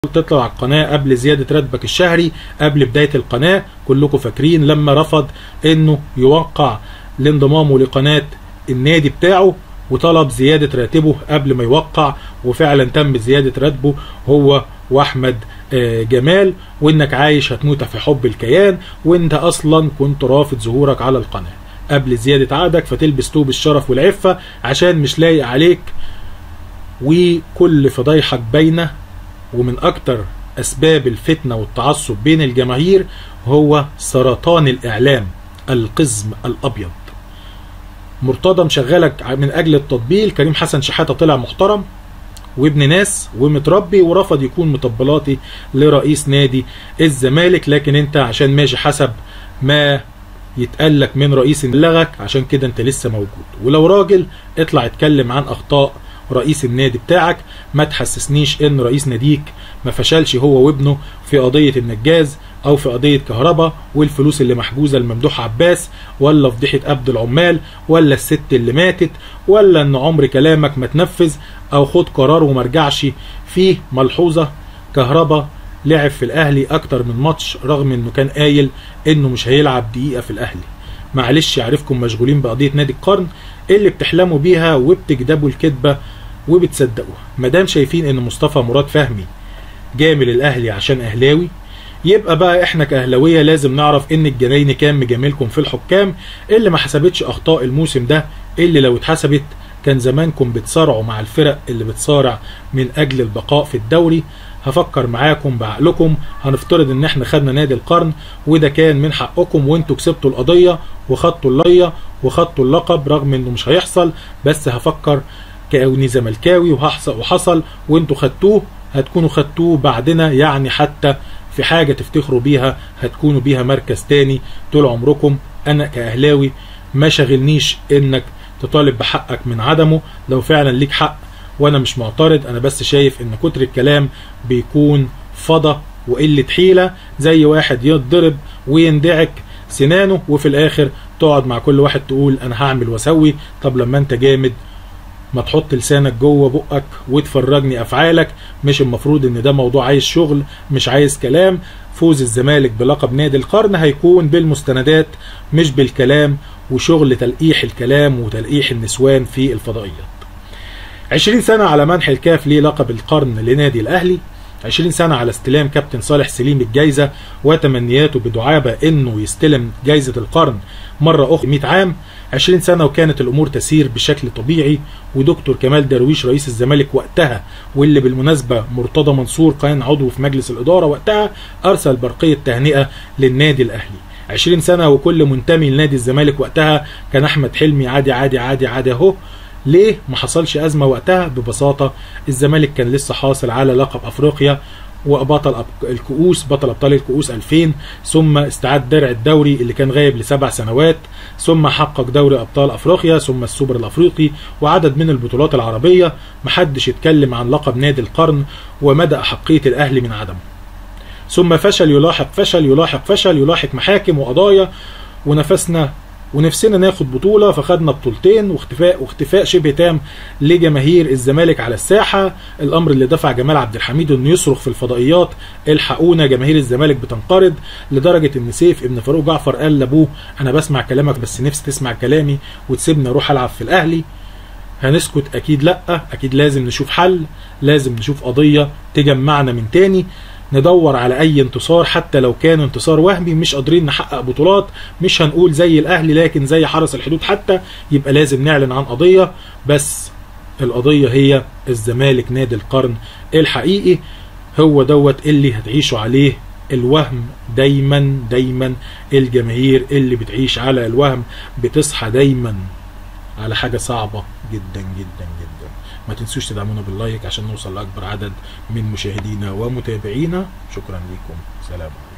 تطلع على القناة قبل زيادة راتبك الشهري قبل بداية القناة كلكم فاكرين لما رفض انه يوقع لانضمامه لقناة النادي بتاعه وطلب زيادة راتبه قبل ما يوقع وفعلا تم زيادة راتبه هو واحمد آه، جمال وانك عايش هتموت في حب الكيان وانت اصلا كنت رافض ظهورك على القناة قبل زيادة عقدك فتلبس توب الشرف والعفة عشان مش لايق عليك وكل فضايحك باينة ومن اكتر اسباب الفتنة والتعصب بين الجماهير هو سرطان الاعلام القزم الابيض مرتضى مشغلك من اجل التطبيل كريم حسن شحاته طلع محترم وابن ناس ومتربي ورفض يكون مطبلاتي لرئيس نادي الزمالك لكن انت عشان ماشي حسب ما يتقال لك من رئيس لغك عشان كده انت لسه موجود ولو راجل اطلع اتكلم عن اخطاء رئيس النادي بتاعك ما تحسسنيش ان رئيس ناديك ما فشلش هو وابنه في قضية النجاز او في قضية كهرباء والفلوس اللي محجوزة لممدوح عباس ولا فضيحة قبض العمال ولا الست اللي ماتت ولا ان عمر كلامك ما تنفذ او خد قرار وما رجعش فيه ملحوظة كهرباء لعب في الاهلي اكتر من ماتش رغم انه كان قايل انه مش هيلعب دقيقة في الاهلي معلش عارفكم مشغولين بقضية نادي القرن اللي بتحلموا بيها وبتكدبوا الكذبة وبتصدقوها مادام شايفين ان مصطفى مراد فهمي جامل الاهلي عشان اهلاوي يبقى بقى احنا كاهلاويه لازم نعرف ان الجنايني كان مجاملكم في الحكام اللي ما حسبتش اخطاء الموسم ده اللي لو اتحسبت كان زمانكم بتصارعوا مع الفرق اللي بتصارع من اجل البقاء في الدوري هفكر معاكم بعقلكم هنفترض ان احنا خدنا نادي القرن وده كان من حقكم وانتوا كسبتوا القضيه وخدتوا الليه وخدتوا اللقب رغم انه مش هيحصل بس هفكر كوني زملكاوي وهحصل وحصل وانتوا خدتوه هتكونوا خدتوه بعدنا يعني حتى في حاجة تفتخروا بيها هتكونوا بيها مركز تاني طول عمركم انا كاهلاوي ما شغلنيش انك تطالب بحقك من عدمه لو فعلا ليك حق وانا مش معترض انا بس شايف ان كتر الكلام بيكون فضى وقلة حيلة زي واحد يتضرب ويندعك سنانه وفي الاخر تقعد مع كل واحد تقول انا هعمل واسوي طب لما انت جامد ما تحط لسانك جوه بقك وتفرجني افعالك مش المفروض ان ده موضوع عايز شغل مش عايز كلام فوز الزمالك بلقب نادي القرن هيكون بالمستندات مش بالكلام وشغل تلقيح الكلام وتلقيح النسوان في الفضائيات 20 سنة على منح الكاف للقب القرن لنادي الأهلي 20 سنة على استلام كابتن صالح سليم الجايزة وتمنياته بدعابة انه يستلم جايزة القرن مرة اخرى 100 عام 20 سنة وكانت الامور تسير بشكل طبيعي ودكتور كمال درويش رئيس الزمالك وقتها واللي بالمناسبة مرتضى منصور كان عضو في مجلس الادارة وقتها ارسل برقية تهنئة للنادي الاهلي 20 سنة وكل منتمي لنادي الزمالك وقتها كان احمد حلمي عادي عادي عادي عادي اهو ليه ما حصلش ازمه وقتها ببساطه الزمالك كان لسه حاصل على لقب افريقيا وبطل الكؤوس بطل ابطال الكؤوس 2000 ثم استعاد درع الدوري اللي كان غايب لسبع سنوات ثم حقق دوري ابطال افريقيا ثم السوبر الافريقي وعدد من البطولات العربيه محدش يتكلم عن لقب نادي القرن ومدى احقيه الاهلي من عدمه ثم فشل يلاحق فشل يلاحق فشل يلاحق محاكم وقضايا ونفسنا ونفسنا ناخد بطوله فخدنا بطولتين واختفاء واختفاء شبه تام لجماهير الزمالك على الساحه الامر اللي دفع جمال عبد الحميد انه يصرخ في الفضائيات الحقونا جماهير الزمالك بتنقرض لدرجه ان سيف ابن فاروق جعفر قال لابوه انا بسمع كلامك بس نفسي تسمع كلامي وتسيبني اروح العب في الاهلي هنسكت اكيد لا اكيد لازم نشوف حل لازم نشوف قضيه تجمعنا من تاني ندور على اي انتصار حتى لو كان انتصار وهمي مش قادرين نحقق بطولات مش هنقول زي الاهلي لكن زي حرس الحدود حتى يبقى لازم نعلن عن قضيه بس القضيه هي الزمالك نادي القرن الحقيقي هو دوت اللي هتعيشوا عليه الوهم دايما دايما الجماهير اللي بتعيش على الوهم بتصحى دايما على حاجه صعبه جدا جدا جدا ما تنسوش تدعمونا باللايك عشان نوصل لاكبر عدد من مشاهدينا ومتابعينا شكرا لكم سلام